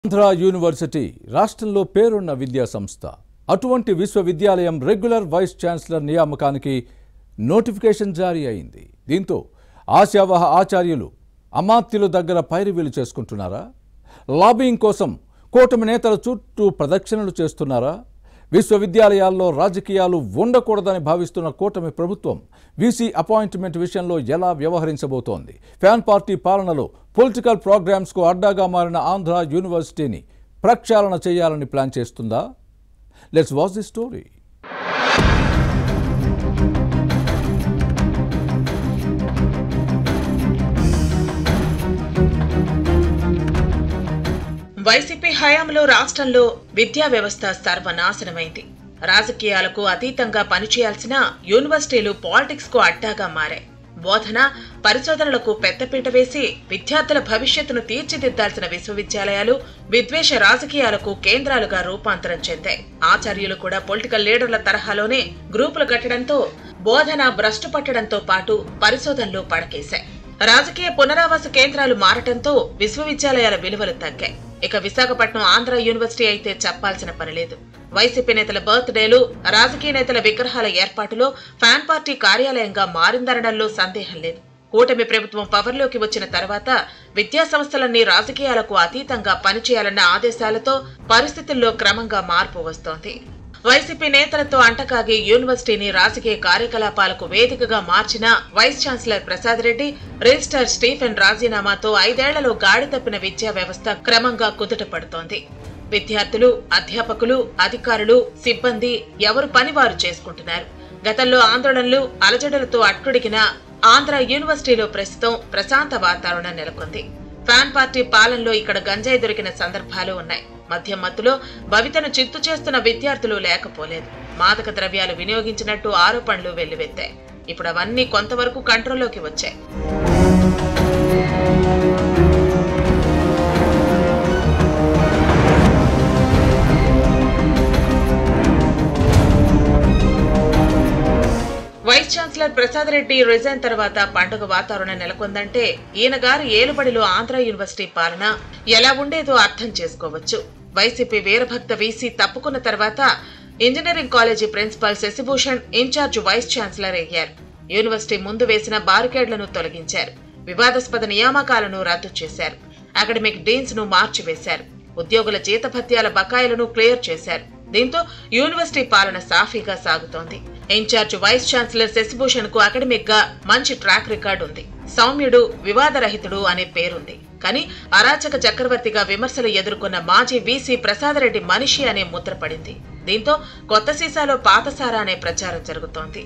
Andhra university రాష్ట్రంలో పేరున్న విద్యా సంస్థ అటువంటి విశ్వవిద్యాలయం రెగ్యులర్ వైస్ ఛాన్సలర్ నియామకానికి నోటిఫికేషన్ జారీ అయింది దీంతో ఆశావహ ఆచార్యులు అమాత్యుల దగ్గర పైరువీలు చేసుకుంటున్నారా లాబింగ్ కోసం కూటమి నేతల చుట్టూ ప్రదక్షిణలు చేస్తున్నారా విశ్వవిద్యాలయాల్లో రాజకీయాలు ఉండకూడదని భావిస్తున్న కూటమి ప్రభుత్వం వీసీ అపాయింట్మెంట్ విషయంలో ఎలా వ్యవహరించబోతోంది ఫ్యాన్ పార్టీ పాలనలో పొలిటికల్ ప్రోగ్రామ్స్కు అడ్డాగా మారిన ఆంధ్ర యూనివర్సిటీని ప్రక్షాళన చేయాలని ప్లాన్ చేస్తుందా let's watch the story YCP హయాంలో రాష్ట్రంలో విద్యా వ్యవస్థ సర్వనాశనమైంది రాజకీయాలకు అతీతంగా పనిచేయాల్సిన యూనివర్సిటీలు పాలిటిక్స్ కు అడ్డాగా మారాయి బోధన పరిశోధనలకు పెద్దపీట వేసి విద్యార్థుల భవిష్యత్తును తీర్చిదిద్దాల్సిన విశ్వవిద్యాలయాలు విద్వేష రాజకీయాలకు కేంద్రాలుగా రూపాంతరం చెందాయి ఆచార్యులు కూడా పొలిటికల్ లీడర్ల తరహాలోనే గ్రూపులు కట్టడంతో బోధన భ్రష్టు పట్టడంతో పాటు పరిశోధనలు పడకేశాయి రాజకీయ పునరావాస కేంద్రాలు మారటంతో విశ్వవిద్యాలయాల విలువలు తగ్గాయి ఇక విశాఖపట్నం ఆంధ్ర యూనివర్సిటీ అయితే చెప్పాల్సిన పని లేదు వైసీపీ నేతల బర్త్ డేలు రాజకీయ నేతల విగ్రహాల ఏర్పాటులో ఫ్యాన్ పార్టీ కార్యాలయంగా మారిందనడంలో సందేహం లేదు కూటమి ప్రభుత్వం పవర్లోకి వచ్చిన తర్వాత విద్యా సంస్థలన్నీ రాజకీయాలకు అతీతంగా పనిచేయాలన్న ఆదేశాలతో పరిస్థితుల్లో క్రమంగా మార్పు వస్తోంది వైసీపీ నేతలతో అంటకాగి యూనివర్సిటీని రాజకీయ కార్యకలాపాలకు వేదికగా మార్చిన vice chancellor Prasad Reddy registrar Stephen రాజీనామాతో ఐదేళ్లలో గాడి తప్పిన విద్యా వ్యవస్థ క్రమంగా కుదుట పడుతోంది విద్యార్థులు అధ్యాపకులు అధికారులు సిబ్బంది ఎవరు పని వారు చేసుకుంటున్నారు గతంలో ఆందోళనలు అలజడులతో అట్టుడిగిన ఆంధ్ర యూనివర్సిటీలో ప్రస్తుతం ప్రశాంత వాతావరణం నెలకొంది ఫ్యాన్ పార్టీ పాలనలో ఇక్కడ గంజాయి దొరికిన సందర్భాలు ఉన్నాయి మద్యం మత్తులో భవితను చిత్తు చేస్తున్న విద్యార్థులు లేకపోలేదు మాదక ద్రవ్యాలు వినియోగించినట్టు ఆరోపణలు వెల్లువెత్తాయి ఇప్పుడు అవన్నీ కొంతవరకు కంట్రోల్లోకి వచ్చాయి vice chancellor Prasad Reddy resign తర్వాత పండుగ వాతావరణం నెలకొందంటే ఈయన గారి ఏలుబడిలో ఆంధ్ర యూనివర్సిటీ పాలన ఎలా ఉండేదో అర్థం చేసుకోవచ్చు వైసీపీ వీరభక్త వీసీ తప్పుకున్న తర్వాత engineering college principal Shashibhushan incharge vice chancellor అయ్యారు యూనివర్సిటీ ముందు వేసిన బారికేడ్లను తొలగించారు వివాదాస్పద నియామకాలను రద్దు చేశారు అకాడమిక్ డీన్స్ ను మార్చివేశారు ఉద్యోగుల జీతభత్యాల బకాయిలను క్లియర్ చేశారు దీంతో యూనివర్సిటీ పాలన సాఫీగా సాగుతోంది ఇన్ఛార్జ్ వైస్ ఛాన్సలర్ శశిభూషణ్ కు అకాడమిక్ గా మంచి ట్రాక్ రికార్డు ఉంది సౌమ్యుడు వివాదరహితుడు అనే పేరుంది కానీ అరాచక చక్రవర్తిగా విమర్శలు ఎదుర్కొన్న మాజీ వీసీ ప్రసాదరెడ్డి మనిషి అనే ముద్ర పడింది దీంతో కొత్త సీసాలో పాతసారా అనే ప్రచారం జరుగుతోంది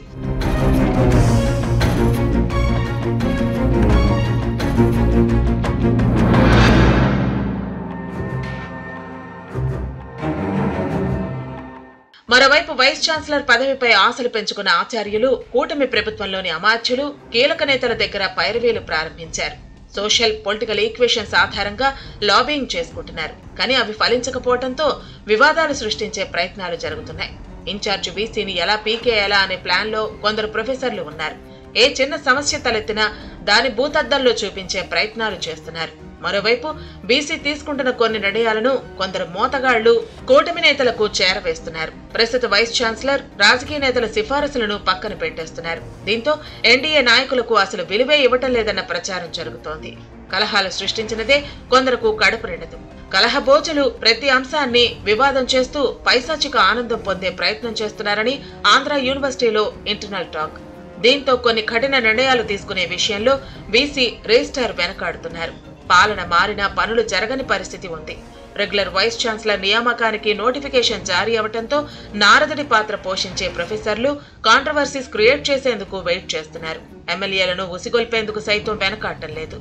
మరోవైపు వైస్ ఛాన్సలర్ పదవిపై ఆశలు పెంచుకున్న ఆచార్యులు కూటమి ప్రభుత్వంలోని అమాత్యులు కీలక నేతల దగ్గర పైరవీలు ప్రారంభించారు సోషల్ పొలిటికల్ ఈక్వేషన్స్ ఆధారంగా లాబింగ్ చేసుకుంటున్నారు కానీ అవి ఫలించకపోవడంతో వివాదాలు సృష్టించే ప్రయత్నాలు జరుగుతున్నాయి ఇన్ఛార్జ్ వీసీని ఎలా పీకేయాలా అనే ప్లాన్లో కొందరు ప్రొఫెసర్లు ఉన్నారు ఏ చిన్న సమస్య తలెత్తినా దాని భూతద్దంలో చూపించే ప్రయత్నాలు చేస్తున్నారు మరోవైపు బీసీ తీసుకుంటున్న కొన్ని నిర్ణయాలను కొందరు మోతగాళ్లు కూటమి నేతలకు చేరవేస్తున్నారు ప్రస్తుత వైస్ ఛాన్సలర్ రాజకీయ నేతల సిఫారసులను పక్కన పెట్టేస్తున్నారు దీంతో ఎన్డీఏ నాయకులకు అసలు విలువే ఇవ్వటం లేదన్న ప్రచారం జరుగుతోంది కలహాలు సృష్టించినదే కొందరకు కడుపు నిండదు కలహబోజులు ప్రతి అంశాన్ని వివాదం చేస్తూ పైశాచిక ఆనందం పొందే ప్రయత్నం చేస్తున్నారని ఆంధ్ర యూనివర్సిటీలో ఇంటర్నల్ టాక్ దీంతో కొన్ని కఠిన నిర్ణయాలు తీసుకునే విషయంలో వీసీ రిజిస్టార్ వెనకాడుతున్నారు పాలన మారినా పనులు జరగని పరిస్థితి ఉంది రెగ్యులర్ వైస్ ఛాన్సలర్ నియామకానికి నోటిఫికేషన్ జారీ అవడంతో నారదుడి పాత్ర పోషించే ప్రొఫెసర్లు కాంట్రవర్సీస్ క్రియేట్ చేసేందుకు వెయిట్ చేస్తున్నారు ఎమ్మెల్యేలను ఉసిగొల్పేందుకు సైతం వెనకాడటం లేదు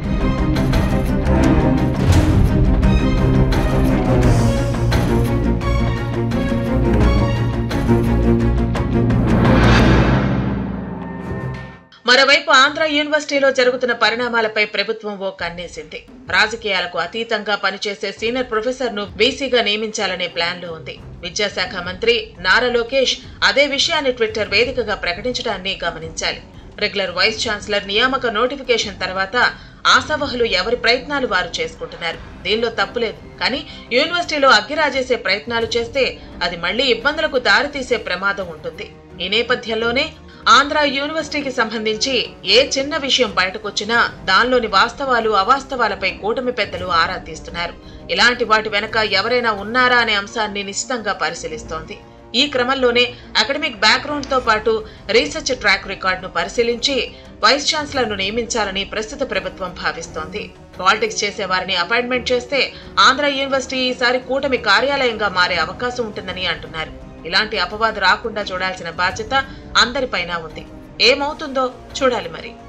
మరోవైపు ఆంధ్ర యూనివర్సిటీలో జరుగుతున్న పరిణామాలపై ప్రభుత్వం ఓ కన్నేసింది రాజకీయాలకు అతీతంగా పనిచేసే సీనియర్ ప్రొఫెసర్ ను బీసీగా నియమించాలనే ప్లాన్ లో ఉంది విద్యాశాఖ మంత్రి నారా లోకేష్ అదే విషయాన్ని ట్విట్టర్ వేదికగా ప్రకటించడాన్ని గమనించాలి రెగ్యులర్ వైస్ ఛాన్సలర్ నియామక నోటిఫికేషన్ తర్వాత ఆశావహులు ఎవరి ప్రయత్నాలు వారు చేసుకుంటున్నారు దీనిలో తప్పులేదు కానీ యూనివర్సిటీలో అగ్గిరాజేసే ప్రయత్నాలు చేస్తే అది మళ్లీ ఇబ్బందులకు దారితీసే ప్రమాదం ఉంటుంది ఈ నేపథ్యంలోనే ఆంధ్ర యూనివర్సిటీకి సంబంధించి ఏ చిన్న విషయం బయటకొచ్చినా దానిలోని వాస్తవాలు అవాస్తవాలపై కూటమి పెద్దలు ఆరా తీస్తున్నారు ఇలాంటి వాటి వెనక ఎవరైనా ఉన్నారా అనే అంశాన్ని నిశ్చితంగా పరిశీలిస్తోంది ఈ క్రమంలోనే అకాడమిక్ బ్యాక్గ్రౌండ్ తో పాటు రీసెర్చ్ ట్రాక్ రికార్డును పరిశీలించి వైస్ ఛాన్సలర్ను నియమించాలని ప్రస్తుత ప్రభుత్వం భావిస్తోంది పాలిటిక్స్ చేసే వారిని అపాయింట్మెంట్ చేస్తే ఆంధ్ర యూనివర్సిటీ ఈసారి కూటమి కార్యాలయంగా మారే అవకాశం ఉంటుందని అంటున్నారు ఇలాంటి అపవాదు రాకుండా చూడాల్సిన బాధ్యత అందరిపైన ఉంది ఏమవుతుందో చూడాలి మరి